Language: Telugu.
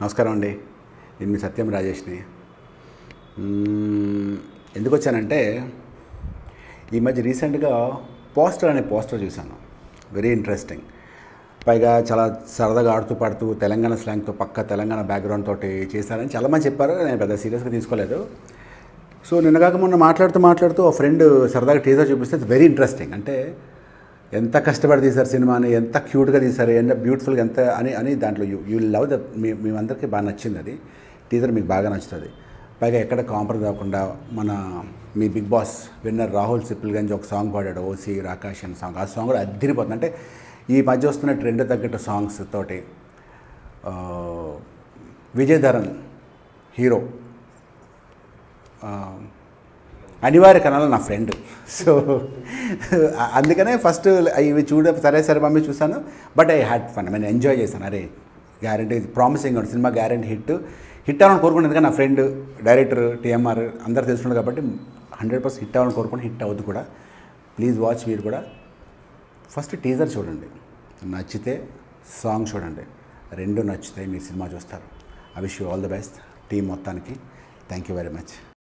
నమస్కారం అండి నేను మీ సత్యం రాజేష్ని మ్మ్, ఎందుకు వచ్చానంటే ఈ మధ్య రీసెంట్గా పోస్టర్ అనే పోస్టర్ చూశాను వెరీ ఇంట్రెస్టింగ్ పైగా చాలా సరదాగా ఆడుతూ పాడుతూ తెలంగాణ స్లాంగ్తో పక్క తెలంగాణ బ్యాక్గ్రౌండ్ తోటి చేశారని చాలామంది చెప్పారు నేను పెద్ద సీరియస్గా తీసుకోలేదు సో నిన్నగాక మొన్న మాట్లాడుతూ మాట్లాడుతూ ఆ ఫ్రెండ్ సరదాగా టీజర్ చూపిస్తే వెరీ ఇంట్రెస్టింగ్ అంటే ఎంత కష్టపడి తీశారు సినిమాని ఎంత క్యూట్గా తీశారు ఎంత బ్యూటిఫుల్గా ఎంత అని అని దాంట్లో యూ యూ లవ్ ద మీ మేమందరికీ బాగా నచ్చింది అది టీజర్ మీకు బాగా నచ్చుతుంది పైగా ఎక్కడ కాంప్రమైజ్ అవ్వకుండా మన మీ big boss winner Rahul Sipligunj ఒక సాంగ్ పాడాడు ఓసీ రాకాష్ అనే సాంగ్ ఆ సాంగ్ కూడా అద్దరిపోతుంది అంటే ఈ మధ్య వస్తున్న ట్రెండ్ తగ్గట్టు సాంగ్స్ తోటి ఆ, విజయ్ ధరన్ హీరో ఆ, అనివార్య కనాలి నా ఫ్రెండ్ సో అందుకనే ఫస్ట్ ఇవి చూడ సరే సరే మమ్మీ చూసాను బట్ ఐ హ్యాడ్ ఫన్ నేను ఎంజాయ్ చేశాను అరే గ్యారంటీ ప్రామిసింగ్ ఉంది సినిమా గ్యారంటీ హిట్ హిట్ అవ్వాలని కోరుకుంటుంది ఎందుకంటే నా ఫ్రెండ్ డైరెక్టర్ టీఎంఆర్ అందరు తెలుసుకున్నారు కాబట్టి హండ్రెడ్ పర్సెంట్ హిట్ అవ్వాలని కోరుకుంటే హిట్ అవ్వద్దు కూడా ప్లీజ్ వాచ్ మీరు కూడా ఫస్ట్ టీజర్ చూడండి నచ్చితే సాంగ్ చూడండి రెండు నచ్చితే మీరు సినిమా చూస్తారు I wish you all the best team మొత్తానికి థ్యాంక్ యూ వెరీ మచ్